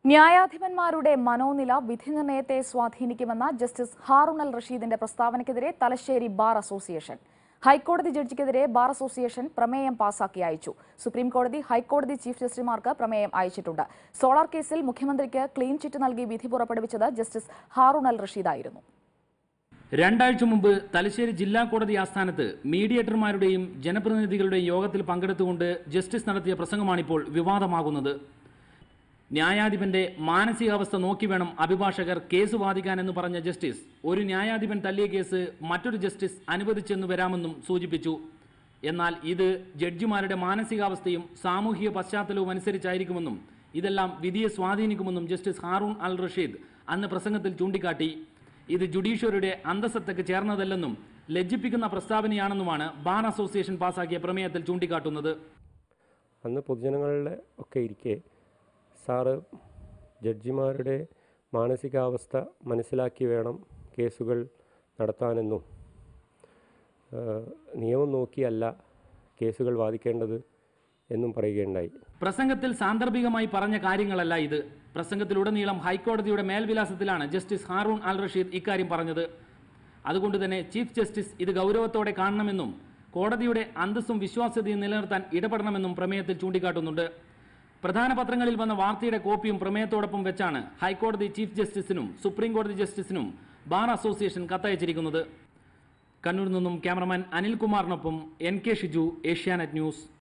ന്യായാധിപന്മാരുടെ മനോനില വിധി നിർണയത്തെ സ്വാധീനിക്കുമെന്ന ജസ്റ്റിസ് ഹാറൂൺ അൽ റഷീദിന്റെ പ്രസ്താവനയ്ക്കെതിരെ തലശ്ശേരി ബാർ അസോസിയേഷൻ ഹൈക്കോടതി ജഡ്ജിക്കെതിരെ ബാർ അസോസിയേഷൻ പ്രമേയം പാസാക്കി അയച്ചു സുപ്രീം കോടതി ഹൈക്കോടതി ചീഫ് ജസ്റ്റിസുമാർക്ക് പ്രമേയം അയച്ചിട്ടുണ്ട് സോളാർ കേസിൽ മുഖ്യമന്ത്രിക്ക് ക്ലീൻ ചിറ്റ് നൽകി വിധി പുറപ്പെടുവിച്ചത് ജസ്റ്റിസ് ഹാറൂൺ അൽ റഷീദായിരുന്നു രണ്ടാഴ്ച മുമ്പ് തലശ്ശേരി ജില്ലാ കോടതി ആസ്ഥാനത്ത് മീഡിയേറ്റർമാരുടെയും ജനപ്രതിനിധികളുടെയും യോഗത്തിൽ പങ്കെടുത്തുകൊണ്ട് ജസ്റ്റിസ് നടത്തിയ പ്രസംഗമാണിപ്പോൾ വിവാദമാകുന്നത് ന്യായാധിപന്റെ മാനസികാവസ്ഥ നോക്കി വേണം അഭിഭാഷകർ കേസ് വാദിക്കാനെന്ന് പറഞ്ഞ ജസ്റ്റിസ് ഒരു ന്യായാധിപൻ തള്ളിയ കേസ് മറ്റൊരു ജസ്റ്റിസ് അനുവദിച്ചെന്ന് വരാമെന്നും സൂചിപ്പിച്ചു എന്നാൽ ഇത് ജഡ്ജിമാരുടെ മാനസികാവസ്ഥയും സാമൂഹിക പശ്ചാത്തലവും അനുസരിച്ചായിരിക്കുമെന്നും ഇതെല്ലാം വിധിയെ സ്വാധീനിക്കുമെന്നും ജസ്റ്റിസ് ഹാറൂൺ അൽ റഷീദ് അന്ന് പ്രസംഗത്തിൽ ചൂണ്ടിക്കാട്ടി ഇത് ജുഡീഷ്യറിയുടെ അന്തസ്സത്തക്ക് ചേർന്നതല്ലെന്നും ലജ്ജിപ്പിക്കുന്ന പ്രസ്താവനയാണെന്നുമാണ് ബാർ അസോസിയേഷൻ പാസാക്കിയ പ്രമേയത്തിൽ ചൂണ്ടിക്കാട്ടുന്നത് അന്ന് പൊതുജനങ്ങളുടെ ഒക്കെ ഇരിക്കെ സാറ് ജഡ്ജിമാരുടെ മാനസികാവസ്ഥ മനസ്സിലാക്കി വേണം കേസുകൾ നടത്താനെന്നും ആ, നിയമം നോക്കിയല്ല കേസുകൾ വാദിക്കേണ്ടത് എന്നും പറയുകയുണ്ടായി പ്രസംഗത്തിൽ സാന്ദർഭികമായി പറഞ്ഞ കാര്യങ്ങളല്ല ഇത് പ്രസംഗത്തിലുടനീളം ഹൈക്കോടതിയുടെ മേൽവിലാസത്തിലാണ് ജസ്റ്റിസ് ഹാറൂൺ അൽ റഷീദ് ഇക്കാര്യം പറഞ്ഞത് അതുകൊണ്ട് തന്നെ ചീഫ് ജസ്റ്റിസ് ഇത് ഗൗരവത്തോടെ കാണണമെന്നും കോടതിയുടെ അന്തസ്സും വിശ്വാസ്യതയും നിലനിർത്താൻ ഇടപെടണമെന്നും പ്രമേയത്തിൽ ചൂണ്ടിക്കാട്ടുന്നുണ്ട് പ്രധാന പത്രങ്ങളിൽ വന്ന വാർത്തയുടെ കോപ്പിയും പ്രമേയത്തോടൊപ്പം വെച്ചാണ് ഹൈക്കോടതി ചീഫ് ജസ്റ്റിസിനും സുപ്രീം കോടതി ജസ്റ്റിസിനും ബാർ അസോസിയേഷൻ കത്തയച്ചിരിക്കുന്നത് കണ്ണൂരിൽ നിന്നും ക്യാമറമാൻ അനിൽകുമാറിനൊപ്പം N K Shiju Asianet news